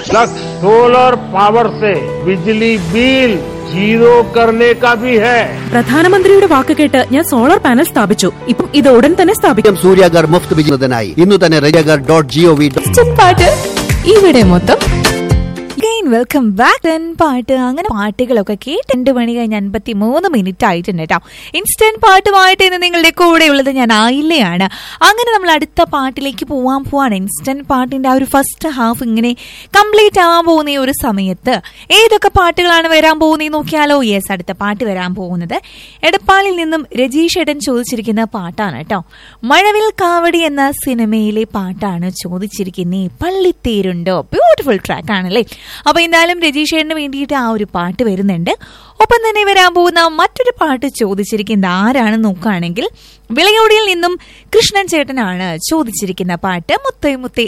लक्ष्य solar power से बिजली बिल जीरो करने का भी है പ്രധാനമന്ത്രിയുടെ വാക്ക് കേട്ട് ഞാൻ സോളാർ പാനൽ സ്ഥാപിച്ചു ഇപ്പം ഇത് ഉടൻ തന്നെ സ്ഥാപിക്കും സൂര്യാഗർ മുഫ്ത് വിജയനായി ഇന്ന് തന്നെ റേഡിയഗർ ഡോട്ട് ജിഒ വി ഇൻസ്റ്റന്റ് പാട്ട് ഇവിടെ മൊത്തം ഗെയിൻ വെൽക്കം ബാക്ക് ദെൻ പാട്ട് അങ്ങനെ പാട്ടുകളൊക്കെ കേട്ട് രണ്ട് മണി കഴിഞ്ഞ് അൻപത്തി മൂന്ന് മിനിറ്റ് ആയിട്ടുണ്ട് കേട്ടോ ഇൻസ്റ്റന്റ് പാട്ടുമായിട്ട് ഇന്ന് നിങ്ങളുടെ കൂടെ ഉള്ളത് ഞാൻ ആയില്ലയാണ് അങ്ങനെ നമ്മൾ അടുത്ത പാട്ടിലേക്ക് പോവാൻ പോവാണ് ഇൻസ്റ്റന്റ് പാട്ടിന്റെ ആ ഒരു ഫസ്റ്റ് ഹാഫ് ഇങ്ങനെ കംപ്ലീറ്റ് ആവാൻ പോകുന്ന ഈ ഒരു സമയത്ത് ഏതൊക്കെ പാട്ടുകളാണ് വരാൻ പോകുന്നത് നോക്കിയാലോ യെസ് അടുത്ത പാട്ട് വരാൻ പോകുന്നത് എടപ്പാളിൽ നിന്നും രജീഷ് ഏട്ടൻ ചോദിച്ചിരിക്കുന്ന പാട്ടാണ് കേട്ടോ മഴവിൽ കാവടി എന്ന സിനിമയിലെ പാട്ടാണ് ചോദിച്ചിരിക്കുന്നത് പള്ളിത്തേരുണ്ടോ ബ്യൂട്ടിഫുൾ ട്രാക്ക് ആണല്ലേ അപ്പൊ എന്തായാലും രജീഷേറിന് വേണ്ടിയിട്ട് ആ ഒരു പാട്ട് വരുന്നുണ്ട് ഒപ്പം തന്നെ വരാൻ പോകുന്ന മറ്റൊരു പാട്ട് ചോദിച്ചിരിക്കുന്നത് ആരാണെന്ന് നോക്കുകയാണെങ്കിൽ വിളയോടിയിൽ നിന്നും കൃഷ്ണൻ ചേട്ടനാണ് ചോദിച്ചിരിക്കുന്ന പാട്ട് മുത്തേ മുത്തേ